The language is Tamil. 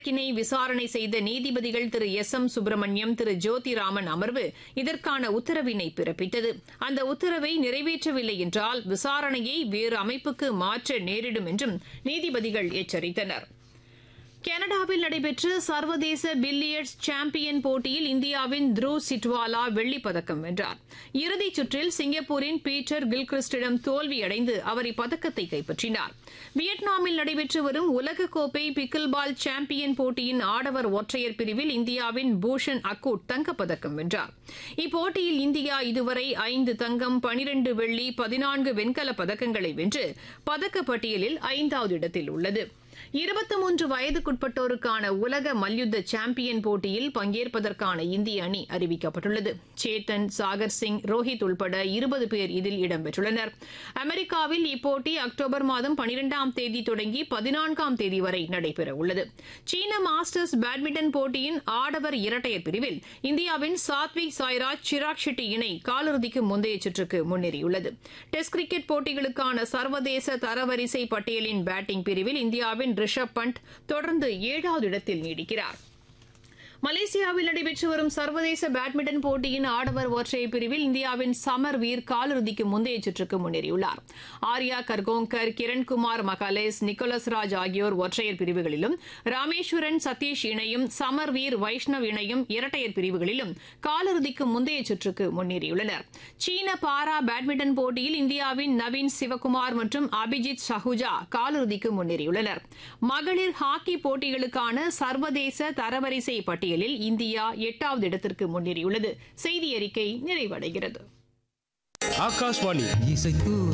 வழக்கினை விசாரணை செய்த நீதிபதிகள் திரு எஸ் எம் சுப்பிரமணியம் திரு ஜோதிராமன் அமர்வு இதற்கான உத்தரவினை பிறப்பித்தது அந்த உத்தரவை நிறைவேற்றவில்லை என்றால் விசாரணையை வேறு அமைப்புக்கு மாற்ற நேரிடும் என்றும் நீதிபதிகள் எச்சரித்தனர் கனடாவில் நடைபெற்ற சர்வதேச பில்லியர்ட்ஸ் சாம்பியன் போட்டியில் இந்தியாவின் த்ருவ் சிட்வாலா வெள்ளிப் பதக்கம் வென்றார் இறுதிச் சுற்றில் சிங்கப்பூரின் பீட்டர் கில்கிறிஸ்டிடம் தோல்வியடைந்து அவர் இப்பதக்கத்தை கைப்பற்றினார் வியட்நாமில் நடைபெற்று வரும் உலகக்கோப்பை பிக்கில் பால் சாம்பியன் போட்டியின் ஆடவர் ஒற்றையர் பிரிவில் இந்தியாவின் பூஷன் அக்கூட் தங்கப்பதக்கம் வென்றார் இப்போட்டியில் இந்தியா இதுவரை ஐந்து தங்கம் பனிரண்டு வெள்ளி பதினான்கு வெண்கலப் பதக்கங்களை வென்று பதக்கப்பட்டியலில் ஐந்தாவது இடத்தில் உள்ளது இருபத்தி மூன்று வயதுக்குட்பட்டோருக்கான உலக மல்யுத்த சாம்பியன் போட்டியில் பங்கேற்பதற்கான இந்திய அணி அறிவிக்கப்பட்டுள்ளது சேத்தன் சாகர் சிங் ரோஹித் உள்பட இருபது பேர் இதில் இடம்பெற்றுள்ளனர் அமெரிக்காவில் இப்போட்டி அக்டோபர் மாதம் பனிரெண்டாம் தேதி தொடங்கி பதினான்காம் தேதி வரை நடைபெறவுள்ளது சீன மாஸ்டர்ஸ் பேட்மிண்டன் போட்டியின் ஆடவர் இரட்டையர் பிரிவில் இந்தியாவின் சாத்விக் சாய்ராஜ் சிராக் ஷெட்டி இணை காலிறுதிக்கு முந்தைய சுற்றுக்கு முன்னேறியுள்ளது டெஸ்ட் கிரிக்கெட் போட்டிகளுக்கான சர்வதேச தரவரிசை பட்டியலின் பேட்டிங் பிரிவில் இந்தியாவின் ரிஷப் பண்ட் தொடர்ந்து ஏழாவது இடத்தில் நீடிக்கிறார் மலேசியாவில் நடைபெற்று வரும் சர்வதேச பேட்மிண்டன் போட்டியின் ஆடவர் ஒற்றையர் பிரிவில் இந்தியாவின் சமர் வீர் காலிறுதிக்கு முந்தைய சுற்றுக்கு முன்னேறியுள்ளார் ஆர்யா கர்கோங்கர் கிரண்குமார் மகாலேஸ் நிக்கோலஸ் ராஜ் ஆகியோர் ஒற்றையர் பிரிவுகளிலும் ராமேஸ்வரன் சதீஷ் இணையும் சமர் வீர் வைஷ்ணவ் இணையும் இரட்டையர் பிரிவுகளிலும் காலிறுதிக்கு முந்தைய சுற்றுக்கு முன்னேறியுள்ளனர் சீன பாரா பேட்மிண்டன் போட்டியில் இந்தியாவின் நவீன் சிவகுமார் மற்றும் அபிஜித் சஹுஜா காலிறுதிக்கு முன்னேறியுள்ளனர் மகளிர் ஹாக்கி போட்டிகளுக்கான சர்வதேச தரவரிசை பட்டியலில் இந்தியா எட்டாவது இடத்திற்கு முன்னேறியுள்ளது செய்தி அறிக்கை நிறைவடைகிறது ஆகாஷ்வாணி இசைத்து